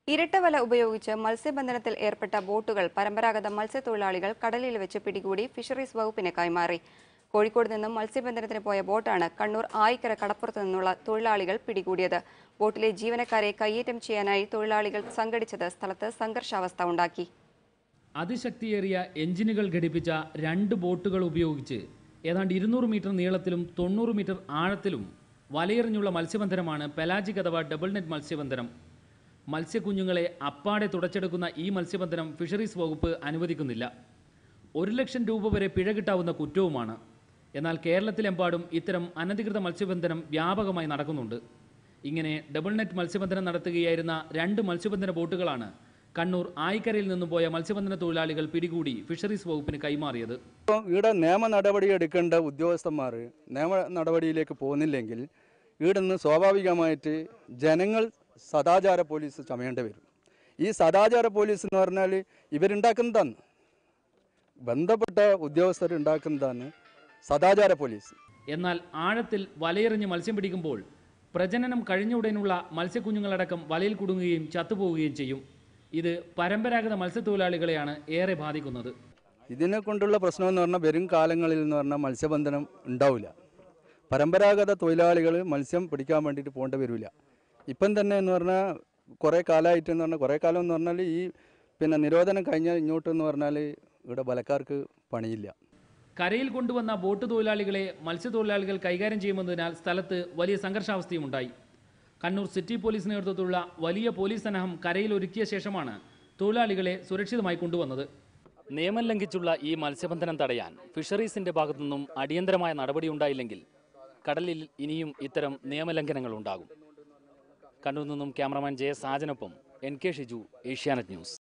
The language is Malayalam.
ഇരട്ടവല ഉപയോഗിച്ച് മത്സ്യബന്ധനത്തിൽ ഏർപ്പെട്ട ബോട്ടുകൾ പരമ്പരാഗത മത്സ്യത്തൊഴിലാളികൾ കടലിൽ വെച്ച് പിടികൂടി ഫിഷറീസ് വകുപ്പിന് കൈമാറി കോഴിക്കോട് നിന്നും മത്സ്യബന്ധനത്തിന് പോയ ബോട്ടാണ് കണ്ണൂർ ആയിക്കര കടപ്പുറത്ത് നിന്നുള്ള തൊഴിലാളികൾ പിടികൂടിയത് ബോട്ടിലെ ജീവനക്കാരെ കയ്യേറ്റം ചെയ്യാനായി തൊഴിലാളികൾ സംഘടിച്ചത് സ്ഥലത്ത് സംഘർഷാവസ്ഥ ഉണ്ടാക്കി അതിശക്തിയേറിയ എഞ്ചിനുകൾ ഘടിപ്പിച്ച രണ്ട് ബോട്ടുകൾ ഉപയോഗിച്ച് ഏതാണ്ട് ഇരുന്നൂറ് മീറ്റർ നീളത്തിലും തൊണ്ണൂറ് മീറ്റർ ആഴത്തിലും വലയെറിഞ്ഞുള്ള മത്സ്യബന്ധനമാണ് പെലാജിക് അഥവാ ഡബിൾ നെറ്റ് മത്സ്യബന്ധനം മത്സ്യക്കുഞ്ഞുങ്ങളെ അപ്പാടെ തുടച്ചെടുക്കുന്ന ഈ മത്സ്യബന്ധനം ഫിഷറീസ് വകുപ്പ് അനുവദിക്കുന്നില്ല ഒരു ലക്ഷം രൂപ വരെ പിഴ കിട്ടാവുന്ന കുറ്റവുമാണ് എന്നാൽ കേരളത്തിലെമ്പാടും ഇത്തരം അനധികൃത മത്സ്യബന്ധനം വ്യാപകമായി നടക്കുന്നുണ്ട് ഇങ്ങനെ ഡബിൾ നെറ്റ് മത്സ്യബന്ധനം നടത്തുകയായിരുന്ന രണ്ട് മത്സ്യബന്ധന ബോട്ടുകളാണ് കണ്ണൂർ ആയിക്കരയിൽ നിന്നും പോയ മത്സ്യബന്ധന തൊഴിലാളികൾ പിടികൂടി ഫിഷറീസ് വകുപ്പിന് കൈമാറിയത് ഇപ്പം ഇവിടെ നിയമ നടപടി എടുക്കേണ്ട ഉദ്യോഗസ്ഥന്മാർ നിയമ നടപടിയിലേക്ക് പോകുന്നില്ലെങ്കിൽ ഇവിടെ നിന്ന് സ്വാഭാവികമായിട്ട് ജനങ്ങൾ സദാചാര പോലീസ് ചമയേണ്ടി വരും ഈ സദാചാര പോലീസ് എന്ന് പറഞ്ഞാൽ ഇവരുണ്ടാക്കുന്നതാണ് ബന്ധപ്പെട്ട ഉദ്യോഗസ്ഥർ ഉണ്ടാക്കുന്നതാണ് സദാചാര പോലീസ് എന്നാൽ ആഴത്തിൽ വലയെറിഞ്ഞ് മത്സ്യം പിടിക്കുമ്പോൾ പ്രജനനം കഴിഞ്ഞുടനുള്ള മത്സ്യക്കുഞ്ഞുങ്ങളടക്കം വലയിൽ കുടുങ്ങുകയും ചത്തുപോവുകയും ചെയ്യും ഇത് പരമ്പരാഗത മത്സ്യത്തൊഴിലാളികളെയാണ് ഏറെ ബാധിക്കുന്നത് ഇതിനെ കൊണ്ടുള്ള പ്രശ്നം എന്ന് പറഞ്ഞാൽ വരും കാലങ്ങളിൽ എന്ന് പറഞ്ഞാൽ മത്സ്യബന്ധനം ഉണ്ടാവില്ല പരമ്പരാഗത തൊഴിലാളികൾ മത്സ്യം പിടിക്കാൻ വേണ്ടിയിട്ട് പോകേണ്ടി വരില്ല ഇപ്പം തന്നെ എന്ന് പറഞ്ഞാൽ കുറേ കാലമായിട്ട് എന്ന് പറഞ്ഞാൽ കുറേ കാലം എന്ന് പറഞ്ഞാൽ ഈ പിന്നെ നിരോധനം കഴിഞ്ഞാൽ ഇങ്ങോട്ട് എന്ന് പറഞ്ഞാൽ ഇവിടെ ബലക്കാർക്ക് പണിയില്ല കരയിൽ കൊണ്ടുവന്ന ബോട്ട് തൊഴിലാളികളെ മത്സ്യത്തൊഴിലാളികൾ കൈകാര്യം ചെയ്യുന്നതിനാൽ സ്ഥലത്ത് വലിയ സംഘർഷാവസ്ഥയും ഉണ്ടായി കണ്ണൂർ സിറ്റി പോലീസ് നേതൃത്വത്തിലുള്ള വലിയ പോലീസ് സന്നാഹം കരയിൽ ഒരുക്കിയ ശേഷമാണ് തൊഴിലാളികളെ സുരക്ഷിതമായി കൊണ്ടുവന്നത് നിയമം ലംഘിച്ചുള്ള ഈ മത്സ്യബന്ധനം തടയാൻ ഫിഷറീസിന്റെ ഭാഗത്തുനിന്നും അടിയന്തരമായ നടപടി ഉണ്ടായില്ലെങ്കിൽ കടലിൽ ഇനിയും ഇത്തരം നിയമലംഘനങ്ങൾ ഉണ്ടാകും കണ്ണൂർ നിന്നും ക്യാമറമാൻ ജെ സാജനൊപ്പം N K Shiju Asianet news